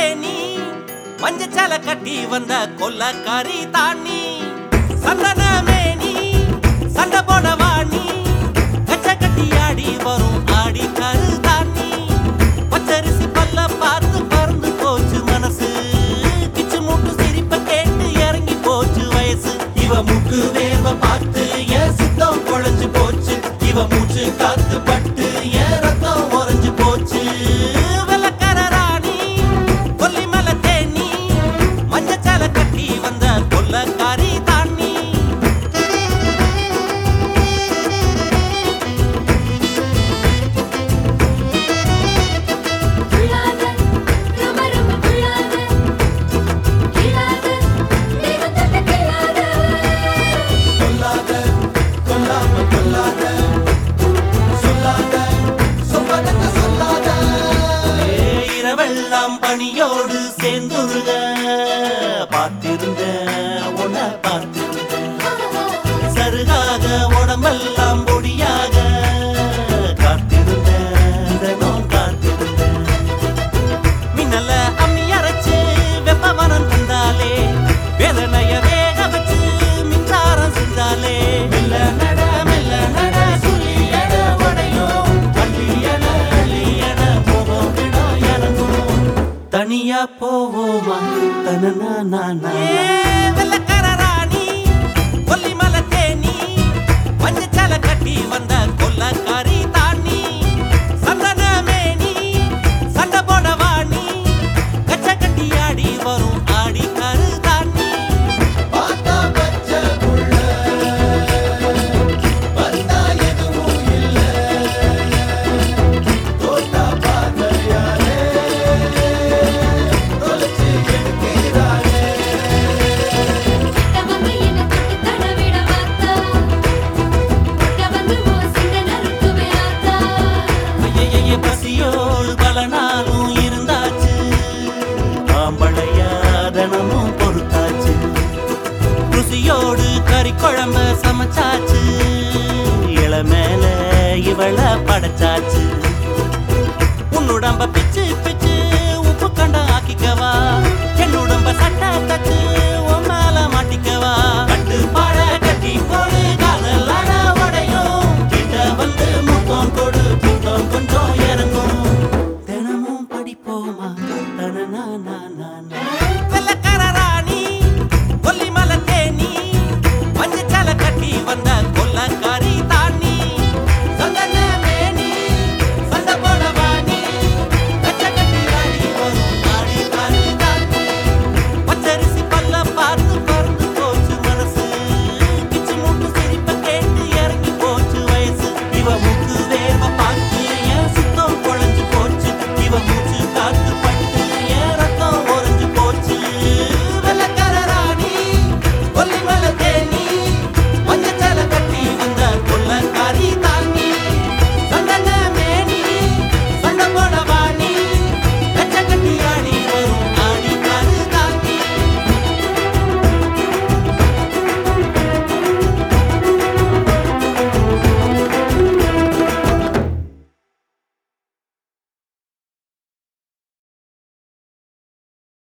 தேனி மஞ்சச்சல கட்டி வந்த கொல்லக்காரி தானி சந்தன மேனி சண்டை போட வாணி கச்ச கட்டி ஆடி வரும் ஆடி கரு தானி பச்சரிசி பல்ல பார்த்து பறந்து போச்சு மனசு கிச்சு மூட்டு சிரிப்ப கேட்டு இறங்கி போச்சு வயசு இவ மூக்கு வேர்வ பார்த்து என் சித்தம் குழஞ்சு போச்சு இவ மூச்சு காத்து பட்டு என் ரத்தம் உறைஞ்சு போச்சு வெள்ளக்கார ராணி கொல்லிமலை தேனி மஞ்சச்சால கட்டி வந்த கொல்லக்காரி தானி துள்ளாத ரொம்ப ரொம்ப துள்ளாத கிளாத தெய்வம் தொட்ட கிளாத கொல்லாத கொல்லாம கொல்லாத சொல்லாத சொப்பனத்தை சொல்லாத இரவெல்லாம் பணியோடு சேர்ந்துருக பார்த்திருந்த உன்னை பார்த்திருந்த சருகாக உடம்பெல்லாம் பொடியாக காத்திருந்த தினம் காத்திருந்த மின்னல அம்மி அரைச்சு வெப்ப மரம் தந்தாலே வேதனைய வேக வச்சு மின்சாரம் செஞ்சாலே மெல்ல நட மெல்ல நட சுழி எட உடையும் அள்ளி என அள்ளி என போகும் இடம் இறங்கும் தனியா போவோமா தனனா நானா வெள்ளக்கார ராணி கொல்லிமலை தேனி மஞ்சச்சால கட்டி வந்த கொல்லக்காரி தானி சந்தன மேனி சண்டை போட வாணி கச்ச கட்டி ஆடி வரும் ஆடி கரு தானி பார்த்தா பச்சை புள்ள வந்தா எதுவும் இல்ல தோட்டா பார்வையாலே தொலைச்சு எடுக்கிறாளே கிட்ட வந்து என்ன தொட்டு தடவிட பார்த்தா கிட்ட வந்து ஓ சிங்க நறுக்குவே ஆத்தா ஐயையே பசியோடு பல நாளும் இருந்தாச்சு ஆம்பளையா தினமும் பொறுத்தாச்சு ருசியோடு கறி குழம்ப சமைச்சாச்சு இளமேல இவள படைச்சாச்சு உன்னுடம்ப பிச்சு பிச்சு உப்பு கண்டம் ஆக்கிக்கவா என்னுடம்ப சட்டை தச்சு உன் மேல மாட்டிக்கவா கட்டு பாட கட்டி போடு காதல் அட உடையும் கிட்ட வந்து முத்தம் கொடு புத்தம் கொஞ்சம் இறங்கும் தினமும் படிப்போமா தனனா